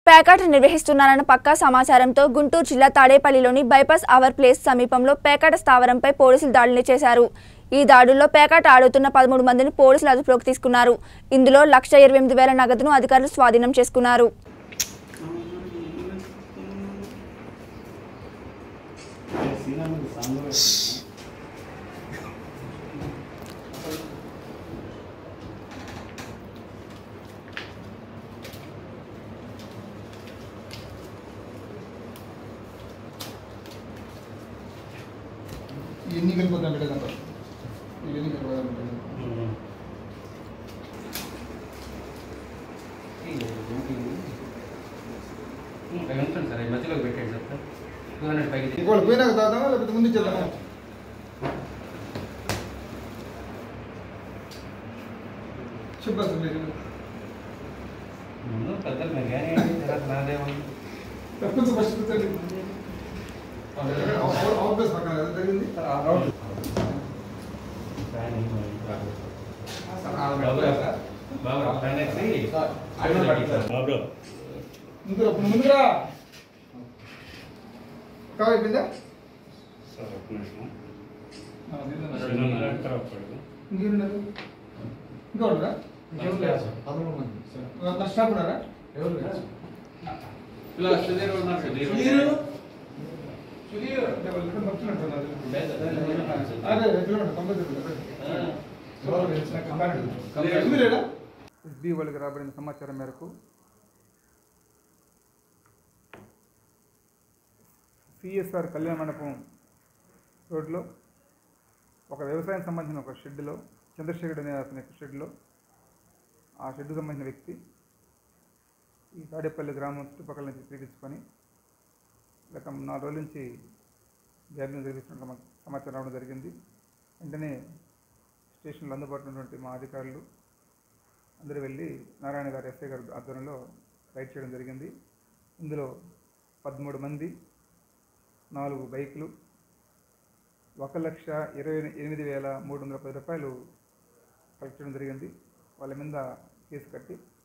పేకాట నిర్వహిస్తున్నారన్న పక్కా సమాచారంతో గుంటూరు జిల్లా తాడేపల్లిలోని బైపాస్ అవర్ ప్లేస్ సమీపంలో పేకాట స్థావరంపై పోలీసులు దాడులు చేశారు ఈ దాడుల్లో పేకాట ఆడుతున్న పదమూడు మందిని పోలీసులు అదుపులోకి తీసుకున్నారు ఇందులో లక్ష ఇరవై ఎనిమిది వేల నగదును అధికారులు స్వాధీనం చేసుకున్నారు ఇవన్నీ కలిపోతాం పెట్టేదంట ఇవన్నీ కలిపోతాం ఉంటుంది సార్ ఈ మధ్యలోకి పెట్టండి సార్ టూ హండ్రెడ్ పైకి తీసి- ఇంకోళ్ళు పోయినాక తాగుతామా లేకపోతే ముందు ఇచ్చేద్దామా చెప్పు అసలు మీరు ముందు పెద్దలు మీరు కానీ తర్వాత నాదేమో కొంచెం ఫస్ట్ కూర్చోండి అవుట్ ప్లేస్ పక్కన కదా జరిగింది బాబు ఫ్యాన్ ఎక్కి ముందురా ముందురా కావాలి అయిపోయిందా ఇంకేమున్నారు ఇంకా ఉండరా నా స్టాఫ్ ఉన్నారా అంటే వాళ్ళు ఇక్కడ నచ్చునట్టున్నారు. అదే కిలోమీటర్ తొంభై కిలోమీటర్ ఎస్బీ వాళ్ళకి రాబడిన సమాచారం మేరకు సిఎస్ఆర్ కళ్యాణ మండపం రోడ్లో ఒక వ్యవసాయం సంబంధించిన ఒక షెడ్లో చంద్రశేఖర్ అనే అతని యొక్క షెడ్లో ఆ షెడ్కు సంబంధించిన వ్యక్తి ఈ తాడేపల్లి గ్రామం చుట్టుపక్కల నుంచి పీడించుకొని గత నాలుగు రోజుల నుంచి గ్యాబ్ని జరిగిస్తున్న సమ- సమాచారం రావడం జరిగింది వెంటనే స్టేషన్లో అందుబాటులో ఉన్నటువంటి మా అధికారులు అందరూ వెళ్ళి నారాయణ గారు ఎస్ఐ గారి ఆధ్వర్యంలో రైడ్ చేయడం జరిగింది ఇందులో పదమూడు మంది నాలుగు బైకులు ఒక లక్ష ఇరవై ఎనిమిది వేల మూడు వందల పది రూపాయలు కలెక్ట్ చేయడం జరిగింది వాళ్ళ మీద కేసు కట్టి